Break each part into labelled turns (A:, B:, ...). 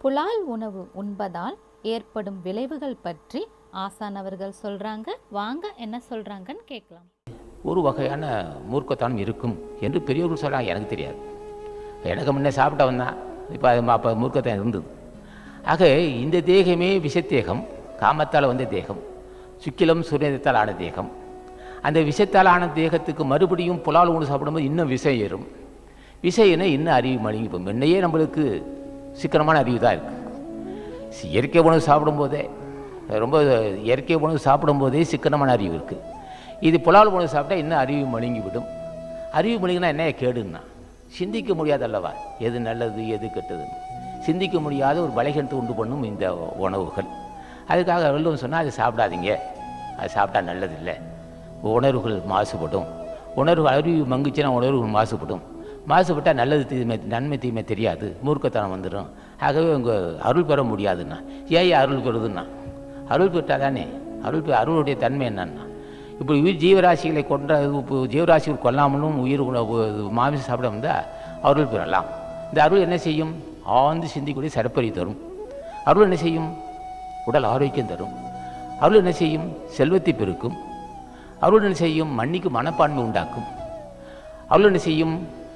A: புலால் உணவு உண்பதால் ஏற்படும் விளைவுகள் பற்றி ஆசான் அவர்கள் சொல்றாங்க வாங்க என்ன சொல்றாங்கன்னு கேட்கலாம்
B: ஒரு வகையான மூர்க்கத்தனம் இருக்கும் என்று பெரியவர்கள் சொல்கிறாங்க எனக்கு தெரியாது எனக்கு முன்னே சாப்பிட்டவன் தான் இப்போ அது அப்போ மூர்க்கத்தனம் இருந்தது ஆக இந்த தேகமே விஷத்தேகம் காமத்தால் வந்த தேகம் சுக்கிலம் சூரியத்தால் ஆன தேகம் அந்த விஷத்தால் ஆன தேகத்துக்கு மறுபடியும் புலால் உணவு சாப்பிடும்போது இன்னும் விஷம் ஏறும் விஷம் ஏறினா இன்னும் அறிவு மழுங்கி போகும் முன்னையே நம்மளுக்கு சிக்கனமான அறிவு தான் இருக்குது இயற்கை உணவு சாப்பிடும்போதே ரொம்ப இயற்கை உணவு சாப்பிடும்போதே சிக்கனமான அறிவு இருக்குது இது புலால் உணவு சாப்பிட்டா இன்னும் அறிவு மழுங்கி விடும் அறிவு மழுங்கினா என்ன கேடுன்னா சிந்திக்க முடியாது அல்லவா எது நல்லது எது கெட்டதுன்னு சிந்திக்க முடியாத ஒரு பலகீனத்தை உண்டு பண்ணும் இந்த உணவுகள் அதுக்காக வள்ளுவன் சொன்னால் அது சாப்பிடாதீங்க அது சாப்பிட்டா நல்லதில்லை உணர்வுகள் மாசுபடும் உணர்வு அறிவு மங்குச்சுன்னா உணர்வுகள் மாசுபடும் மாசுபட்டால் நல்லது தீமை நன்மை தீமை தெரியாது மூர்க்கத்தனம் வந்துடும் ஆகவே உங்கள் அருள் பெற முடியாதுன்னா ஏன் அருள் பெறுதுன்னா அருள் பெற்றால் தானே அருள் பெ அருளுடைய தன்மை என்னன்னா இப்போ உயிர் ஜீவராசிகளை கொன்ற இப்போ ஜீவராசிகள் கொல்லாமலும் உயிர் உணவு மாமிசம் சாப்பிட வந்தால் அருள் பெறலாம் இந்த அருள் என்ன செய்யும் ஆழ்ந்து சிந்திக்கூடிய சிறப்பறி தரும் அருள் என்ன செய்யும் உடல் ஆரோக்கியம் தரும் அருள் என்ன செய்யும் செல்வத்தை பெருக்கும் அருள் என்ன செய்யும் மன்னிக்கு மனப்பான்மை உண்டாக்கும் அருள் என்ன செய்யும்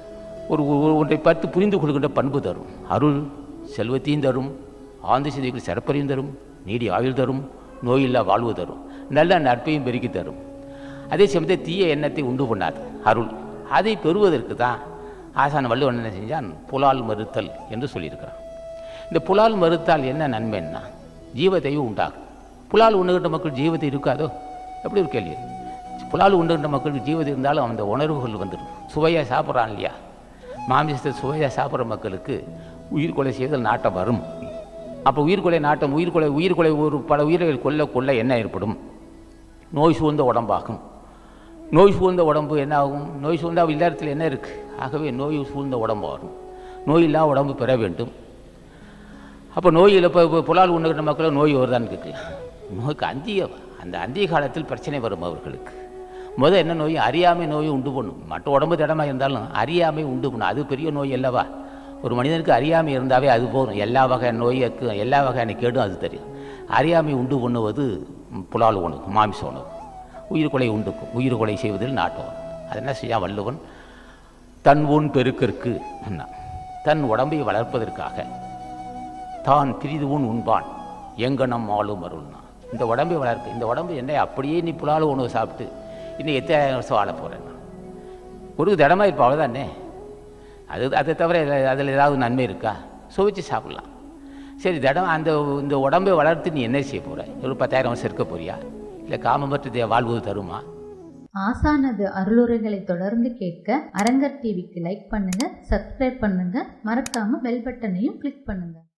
B: ஒரு ஒரு- ஒன்றை பார்த்து புரிந்து கொள்கின்ற பண்பு தரும் அருள் செல்வத்தையும் தரும் ஆழ்ந்த சிந்தைக்குள் சிறப்பறையும் தரும் நீடி ஆயுள் தரும் நோயில்லா வாழ்வு தரும் நல்ல நட்பையும் பெருக்கி தரும் அதே சமயத்தில் தீய எண்ணத்தை உண்டு பண்ணாது அருள் அதை பெறுவதற்கு தான் ஆசான் வள்ளுவன் என்ன செஞ்சான் புலால் மறுத்தல் என்று சொல்லியிருக்கிறான் இந்த புலால் மறுத்தால் என்ன நன்மைன்னா ஜீவத்தையும் உண்டாகும் புலால் உண்ணுகின்ற மக்கள் ஜீவத்தை இருக்காதோ எப்படி ஒரு கேள்வி புலால் உண்ணுகின்ற மக்களுக்கு ஜீவத்தை இருந்தாலும் அந்த உணர்வுகள் வந்துடும் சுவையாக சாப்பிட்றான் இல்லையா மாமிசத்தை சுவையாக சாப்பிட்ற மக்களுக்கு உயிர் கொலை செய்தல் நாட்டம் வரும் அப்போ உயிர்கொலை நாட்டம் உயிர்கொலை உயிர்கொலை ஒரு பல உயிர்கள் கொல்ல கொல்ல என்ன ஏற்படும் நோய் சூழ்ந்த உடம்பாகும் நோய் சூழ்ந்த உடம்பு என்ன ஆகும் நோய் சூழ்ந்த இல்லறத்தில் என்ன இருக்குது ஆகவே நோய் சூழ்ந்த உடம்பு வரும் நோய் இல்லா உடம்பு பெற வேண்டும் அப்போ நோயில் இப்போ இப்போ புலால் உண்ணுகின்ற மக்களும் நோய் வருதான்னு கேட்கலாம் நோய்க்கு அந்திய அந்த அந்திய காலத்தில் பிரச்சனை வரும் அவர்களுக்கு முதல் என்ன நோய் அறியாமை நோயை உண்டு பண்ணும் மற்ற உடம்பு திடமாக இருந்தாலும் அறியாமை உண்டு பண்ணும் அது பெரிய நோய் அல்லவா ஒரு மனிதனுக்கு அறியாமை இருந்தாவே அது போதும் எல்லா வகையான நோய்க்கு எல்லா வகையான கேடும் அது தெரியும் அறியாமை உண்டு பண்ணுவது புலால் உணவு மாமிச உணவு உயிர் கொலை உண்டுக்கும் உயிர் கொலை செய்வதில் நாட்டம் அது என்ன செய்யான் வள்ளுவன் தன் உன் பெருக்கிற்கு தன் உடம்பை வளர்ப்பதற்காக தான் பிரிது உன் உண்பான் எங்கனம் ஆளும் அருள்னா இந்த உடம்பை வளர்க்க இந்த உடம்பு என்ன அப்படியே நீ புலால் உணவு சாப்பிட்டு இன்னும் எத்தனை வருஷம் வாழ போகிறேன்னா ஒரு திடமாக இருப்பா அவ்வளோதானே அது அதை தவிர அதில் ஏதாவது நன்மை இருக்கா சுவைச்சு சாப்பிட்லாம் சரி திடம் அந்த இந்த உடம்பை வளர்த்து நீ என்ன செய்ய போகிற ஒரு பத்தாயிரம் வருஷம் இருக்க போறியா இல்லை காமமற்ற வாழ்வு தருமா
C: ஆசானது அருளுரைகளை தொடர்ந்து கேட்க அரங்கர் டிவிக்கு லைக் பண்ணுங்க சப்ஸ்கிரைப் பண்ணுங்க மறக்காம பெல் பட்டனையும் கிளிக் பண்ணுங்க